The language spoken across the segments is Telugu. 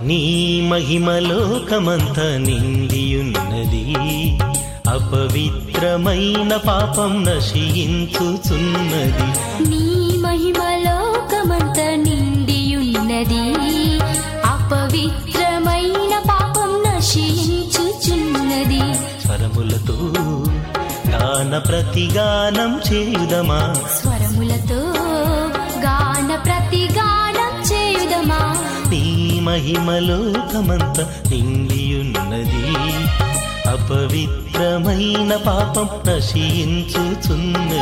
నీ మహిమలోకమంత నిండియున్నది అపవిత్రమైన పాపం నశించుచున్నది నీ మహిమలోకమంత నిండియున్నది అపవిత్రమైన పాపం నశించుచున్నది స్వరములతో గాన ప్రతిగానం చేయుదమా స్వరములతో గాన ప్రతిగానం చేయుదమా నీ మహిమలోకమంత నిండియున్నది అపవిత్రమైన పాపం నశించుచున్నది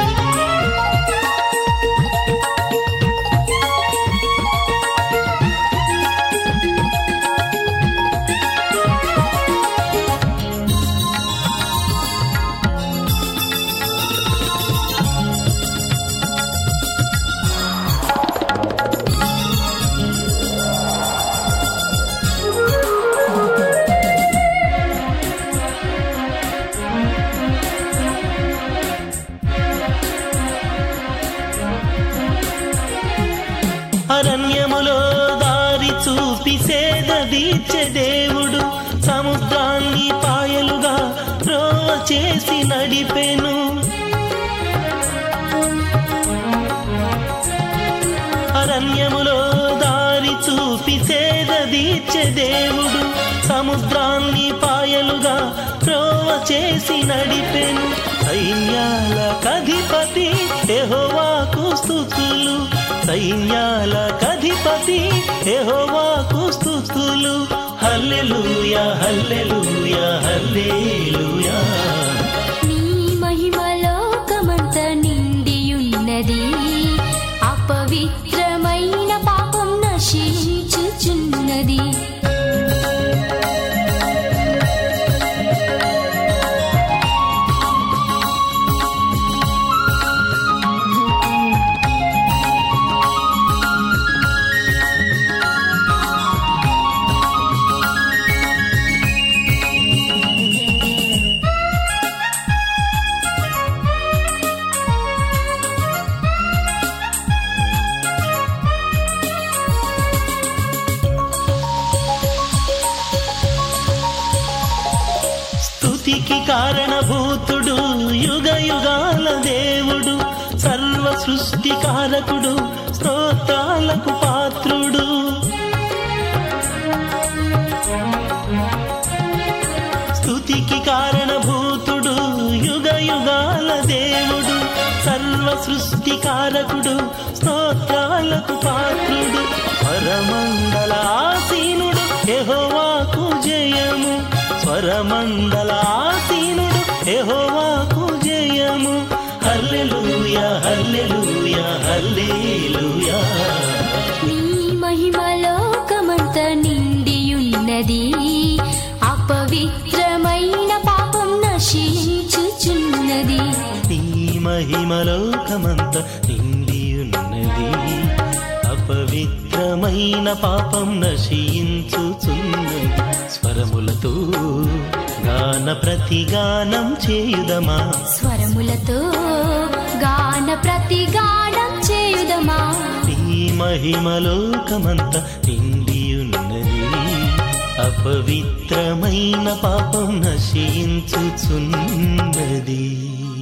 అరణ్యములో దారి చూపి సేద దీర్చే దేవుడు సముద్రాన్ని పాయలుగా రోవ చేసి నడిపెను అరణ్యములో దారి చూపి సేద దీర్చే దేవుడు సముద్రాన్ని పాయలుగా రోవ చేసి నడిపెను సైన్యాల కధిపతి యెహోవాకు స్తుతులు సైన్యాల కధిపతి యెహోవాకు స్తుతులు హల్లెలూయా హల్లెలూయా హల్లెలూయా నీ మహిమలోకమంత నిండియున్నది అపవిత్రమైన పాపం నశించుచున్నది స్తుతికి కారణభూతుడు యుగ యుగాల దేవుడు సర్వ సృష్టికారకుడు స్తోత్రాలకు పాత్రుడు స్తుతికి కారణభూతుడు యుగ యుగాల దేవుడు సర్వ సృష్టికారకుడు స్తోత్రాలకు పాత్రుడు స్వరమండలాసీనుడు యెహోవాకు జయము స్వరమండలాసీనుడు యెహోవాకు జయము హల్లెలూయా హల్లెలూయా హల్లెలూయా నీ మహిమలోకమంత నిండియున్నది అపవిత్రమైన పాపం నశించుచున్నది నీ మహిమలోకమంత నిండియున్నది అపవిత్రమైన పాపం నశించుచున్నది స్వరములతో గాన ప్రతిగానం చేయుదమా స్వరములతో గాన ప్రతిగానం చేయుదమా నీ మహిమలోకమంత నిండియున్నది అపవిత్రమైన పాపం నశించుచున్నది